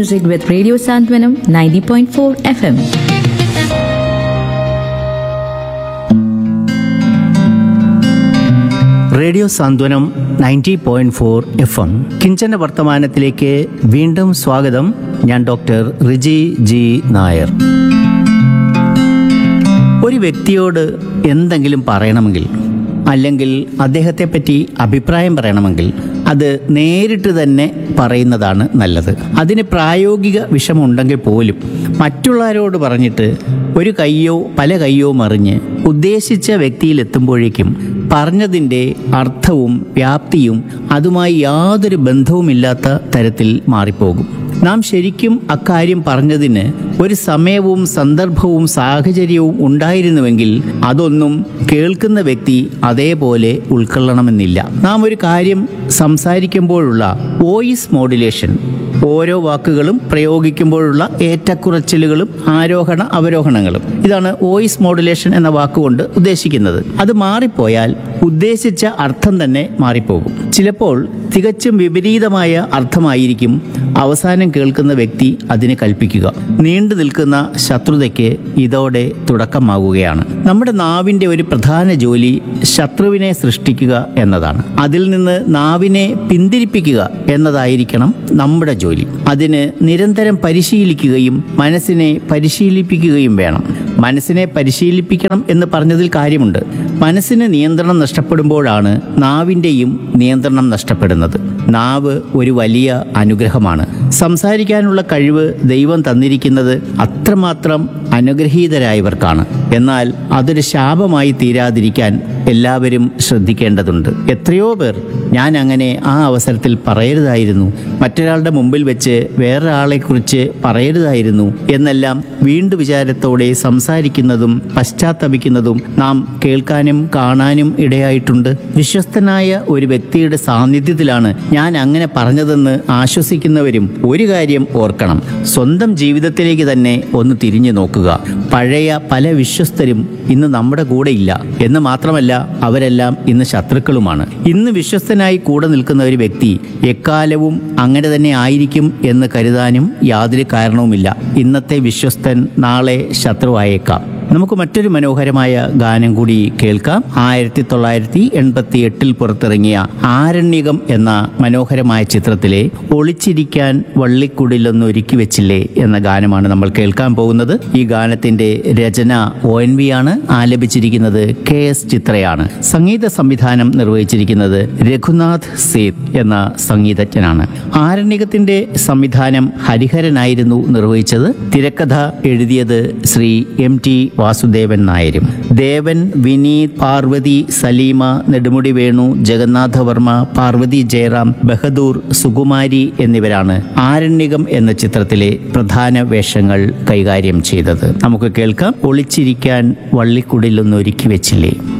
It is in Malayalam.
music with Radio Santwanam 90.4 FM. Radio Santhwanam ninety point four F M കിഞ്ചന വർത്തമാനത്തിലേക്ക് വീണ്ടും സ്വാഗതം ഞാൻ ഡോക്ടർ റിജി ജി നായർ ഒരു വ്യക്തിയോട് എന്തെങ്കിലും പറയണമെങ്കിൽ അല്ലെങ്കിൽ അദ്ദേഹത്തെ പറ്റി അഭിപ്രായം പറയണമെങ്കിൽ അത് നേരിട്ട് തന്നെ പറയുന്നതാണ് നല്ലത് അതിന് പ്രായോഗിക വിഷമുണ്ടെങ്കിൽ പോലും മറ്റുള്ളവരോട് പറഞ്ഞിട്ട് ഒരു കയ്യോ പല കയ്യോ മറിഞ്ഞ് ഉദ്ദേശിച്ച വ്യക്തിയിൽ എത്തുമ്പോഴേക്കും പറഞ്ഞതിൻ്റെ അർത്ഥവും വ്യാപ്തിയും അതുമായി യാതൊരു ബന്ധവുമില്ലാത്ത തരത്തിൽ മാറിപ്പോകും നാം ശരിക്കും അക്കാര്യം പറഞ്ഞതിന് ഒരു സമയവും സന്ദർഭവും സാഹചര്യവും ഉണ്ടായിരുന്നുവെങ്കിൽ അതൊന്നും കേൾക്കുന്ന വ്യക്തി അതേപോലെ ഉൾക്കൊള്ളണമെന്നില്ല നാം ഒരു കാര്യം സംസാരിക്കുമ്പോഴുള്ള വോയിസ് മോഡുലേഷൻ ഓരോ വാക്കുകളും പ്രയോഗിക്കുമ്പോഴുള്ള ഏറ്റക്കുറച്ചിലുകളും ആരോഹണ അവരോഹണങ്ങളും ഇതാണ് വോയിസ് മോഡുലേഷൻ എന്ന വാക്കുകൊണ്ട് ഉദ്ദേശിക്കുന്നത് അത് മാറിപ്പോയാൽ ഉദ്ദേശിച്ച അർത്ഥം തന്നെ മാറിപ്പോകും ചിലപ്പോൾ തികച്ചും വിപരീതമായ അർത്ഥമായിരിക്കും അവസാനം കേൾക്കുന്ന വ്യക്തി അതിന് കൽപ്പിക്കുക നീണ്ടു നിൽക്കുന്ന ശത്രുതയ്ക്ക് ഇതോടെ തുടക്കമാകുകയാണ് നമ്മുടെ നാവിൻ്റെ ഒരു പ്രധാന ജോലി ശത്രുവിനെ സൃഷ്ടിക്കുക എന്നതാണ് അതിൽ നിന്ന് നാവിനെ പിന്തിരിപ്പിക്കുക എന്നതായിരിക്കണം നമ്മുടെ ജോലി അതിന് നിരന്തരം പരിശീലിക്കുകയും മനസ്സിനെ പരിശീലിപ്പിക്കുകയും വേണം മനസ്സിനെ പരിശീലിപ്പിക്കണം എന്ന് പറഞ്ഞതിൽ കാര്യമുണ്ട് മനസ്സിന് നിയന്ത്രണം നഷ്ടപ്പെടുമ്പോഴാണ് നാവിൻ്റെയും നിയന്ത്രണം നഷ്ടപ്പെടുന്നത് നാവ് ഒരു വലിയ അനുഗ്രഹമാണ് സംസാരിക്കാനുള്ള കഴിവ് ദൈവം തന്നിരിക്കുന്നത് അത്രമാത്രം അനുഗ്രഹീതരായവർക്കാണ് എന്നാൽ അതൊരു ശാപമായി തീരാതിരിക്കാൻ എല്ലാവരും ശ്രദ്ധിക്കേണ്ടതുണ്ട് എത്രയോ പേർ ഞാൻ അങ്ങനെ ആ അവസരത്തിൽ പറയരുതായിരുന്നു മറ്റൊരാളുടെ മുമ്പിൽ വെച്ച് വേറൊരാളെക്കുറിച്ച് പറയരുതായിരുന്നു എന്നെല്ലാം വീണ്ടു വിചാരത്തോടെ സംസാരിക്കുന്നതും പശ്ചാത്തപിക്കുന്നതും നാം കേൾക്കാനും കാണാനും ഇടയായിട്ടുണ്ട് വിശ്വസ്തനായ ഒരു വ്യക്തിയുടെ സാന്നിധ്യത്തിലാണ് ഞാൻ അങ്ങനെ പറഞ്ഞതെന്ന് ആശ്വസിക്കുന്നവരും ഒരു കാര്യം ഓർക്കണം സ്വന്തം ജീവിതത്തിലേക്ക് തന്നെ ഒന്ന് തിരിഞ്ഞു നോക്കുക പഴയ പല വിശ്വസ്തരും ഇന്ന് നമ്മുടെ കൂടെ ഇല്ല എന്ന് മാത്രമല്ല അവരെല്ലാം ഇന്ന് ശത്രുക്കളുമാണ് ഇന്ന് വിശ്വസ്തനായി കൂടെ നിൽക്കുന്ന ഒരു വ്യക്തി എക്കാലവും അങ്ങനെ തന്നെ ആയിരിക്കും എന്ന് കരുതാനും യാതൊരു കാരണവുമില്ല ഇന്നത്തെ വിശ്വസ്തൻ നാളെ ശത്രുവായേക്കാം നമുക്ക് മറ്റൊരു മനോഹരമായ ഗാനം കൂടി കേൾക്കാം ആയിരത്തി തൊള്ളായിരത്തി എൺപത്തി എട്ടിൽ പുറത്തിറങ്ങിയ ആരണ്യകം എന്ന മനോഹരമായ ചിത്രത്തിലെ ഒളിച്ചിരിക്കാൻ വള്ളിക്കുടിലൊന്ന് ഒരുക്കി വെച്ചില്ലേ എന്ന ഗാനമാണ് നമ്മൾ കേൾക്കാൻ പോകുന്നത് ഈ ഗാനത്തിന്റെ രചന ഒ എൻ വി ആണ് ആലപിച്ചിരിക്കുന്നത് കെ എസ് ചിത്രയാണ് സംഗീത സംവിധാനം നിർവഹിച്ചിരിക്കുന്നത് രഘുനാഥ് സേത് എന്ന സംഗീതജ്ഞനാണ് ആരണ്യകത്തിന്റെ സംവിധാനം ഹരിഹരനായിരുന്നു നിർവഹിച്ചത് തിരക്കഥ എഴുതിയത് ശ്രീ എം ടി വാസുദേവൻ നായരും ദേവൻ വിനീത് പാർവതി സലീമ നെടുമുടി വേണു ജഗന്നാഥവർമ്മ പാർവതി ജയറാം ബഹദൂർ സുകുമാരി എന്നിവരാണ് ആരണ്യകം എന്ന ചിത്രത്തിലെ പ്രധാന വേഷങ്ങൾ കൈകാര്യം ചെയ്തത് നമുക്ക് കേൾക്കാം ഒളിച്ചിരിക്കാൻ വള്ളിക്കുടിലൊന്ന് ഒരുക്കി വെച്ചില്ലേ